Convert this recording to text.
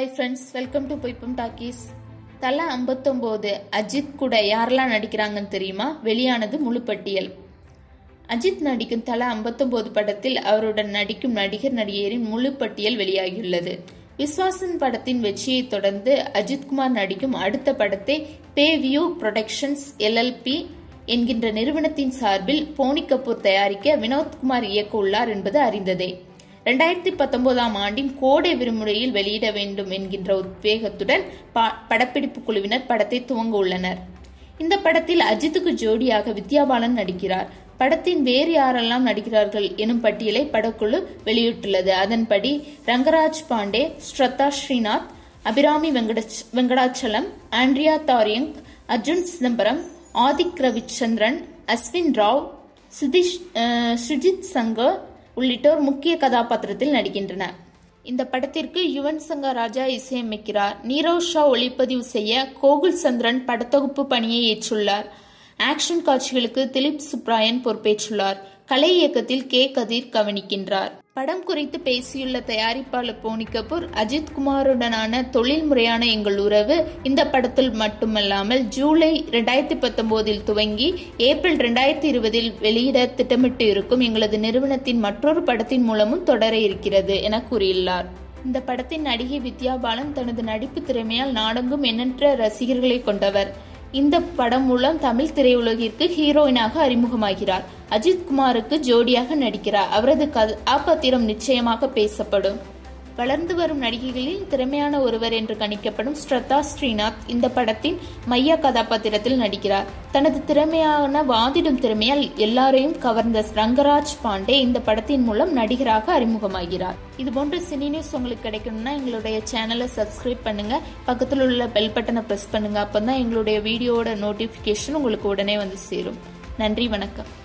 hi friends welcome to பொய்ப்பம் talkies Thala ஐம்பத்தொம்போது அஜித் கூட யாரெல்லாம் நடிக்கிறாங்கன்னு தெரியுமா வெளியானது முழு பட்டியல் அஜித் நடிக்கும் தலா ஐம்பத்தொம்போது படத்தில் அவருடன் நடிக்கும் நடிகர் நடிகையரின் முழு பட்டியல் வெளியாகியுள்ளது விஸ்வாசன் படத்தின் வெற்றியை தொடர்ந்து அஜித்குமார் நடிக்கும் அடுத்த படத்தை பேவியூ புரொடக்ஷன்ஸ் எல்எல்பி என்கின்ற நிறுவனத்தின் சார்பில் போனி கபூர் தயாரிக்க வினோத்குமார் இயக்க உள்ளார் என்பது அறிந்ததே ரெண்டாயிரத்தி பத்தொன்பதாம் ஆண்டின் கோடை விடுமுறையில் வெளியிட வேண்டும் என்கின்ற உத்வேகத்துடன் படப்பிடிப்பு குழுவினர் படத்தை துவங்க உள்ளனர் இந்த படத்தில் அஜித்துக்கு ஜோடியாக வித்யாபாலன் நடிக்கிறார் படத்தின் வேறு யாரெல்லாம் நடிக்கிறார்கள் எனும் பட்டியலை படக்குழு வெளியிட்டுள்ளது அதன்படி ரங்கராஜ் பாண்டே ஸ்ரத்தா ஸ்ரீநாத் அபிராமி வெங்கடாச்சலம் ஆண்ட்ரியா தாரியங் அர்ஜுன் சிதம்பரம் ஆதிக் ரவிச்சந்திரன் அஸ்வின் ராவ் சுதிஷ் சுஜித் சங்கர் உள்ளிட்டோர் முக்கிய கதாபாத்திரத்தில் நடிக்கின்றனர் இந்த படத்திற்கு யுவன் சங்கர் ராஜா இசையமைக்கிறார் நீரவ் ஷா ஒளிப்பதிவு செய்ய கோகுல் சந்திரன் படத்தொகுப்பு பணியை ஏற்றுள்ளார் ஆக்ஷன் காட்சிகளுக்கு திலீப் சுப்ராயன் பொறுப்பேற்றுள்ளார் கலை இயக்கத்தில் கே கதிர் கவனிக்கின்றார் படம் குறித்து பேசியுள்ள தயாரிப்பாளர் போனி கபூர் அஜித் குமாருடனான தொழில் முறையான எங்கள் உறவு இந்த படத்தில் மட்டுமல்லாமல் ஜூலை ரெண்டாயிரத்தி பத்தொன்பதில் துவங்கி ஏப்ரல் ரெண்டாயிரத்தி இருபதில் வெளியிட திட்டமிட்டு இருக்கும் எங்களது நிறுவனத்தின் மற்றொரு படத்தின் மூலமும் தொடர இருக்கிறது என கூறியுள்ளார் இந்த படத்தின் நடிகை வித்யா பாலன் தனது நடிப்பு திறமையால் நாடெங்கும் எண்ணற்ற ரசிகர்களை கொண்டவர் இந்த படம் மூலம் தமிழ் திரையுலகிற்கு ஹீரோயினாக அறிமுகமாகிறார் அஜித் குமாருக்கு ஜோடியாக நடிக்கிறார் அவரது கதாபாத்திரம் நிச்சயமாக பேசப்படும் வளர்ந்து வரும் நடிகைகளில் திறமையான ஒருவர் என்று கணிக்கப்படும் ஸ்ரத்தா ஸ்ரீநாத் இந்த படத்தின் மைய கதாபாத்திரத்தில் நடிக்கிறார் தனது திறமையான வாதிடும் திறமையால் எல்லாரையும் கவர்ந்த ரங்கராஜ் பாண்டே இந்த படத்தின் மூலம் நடிகராக அறிமுகமாகிறார் இது போன்ற சினி நியூஸ் உங்களுக்கு கிடைக்கணும்னா எங்களுடைய சேனலை சப்ஸ்கிரைப் பண்ணுங்க பக்கத்தில் உள்ள பெல் பட்டனை பிரஸ் பண்ணுங்க அப்பதான் எங்களுடைய வீடியோட நோட்டிபிகேஷன் உங்களுக்கு உடனே வந்து சேரும் நன்றி வணக்கம்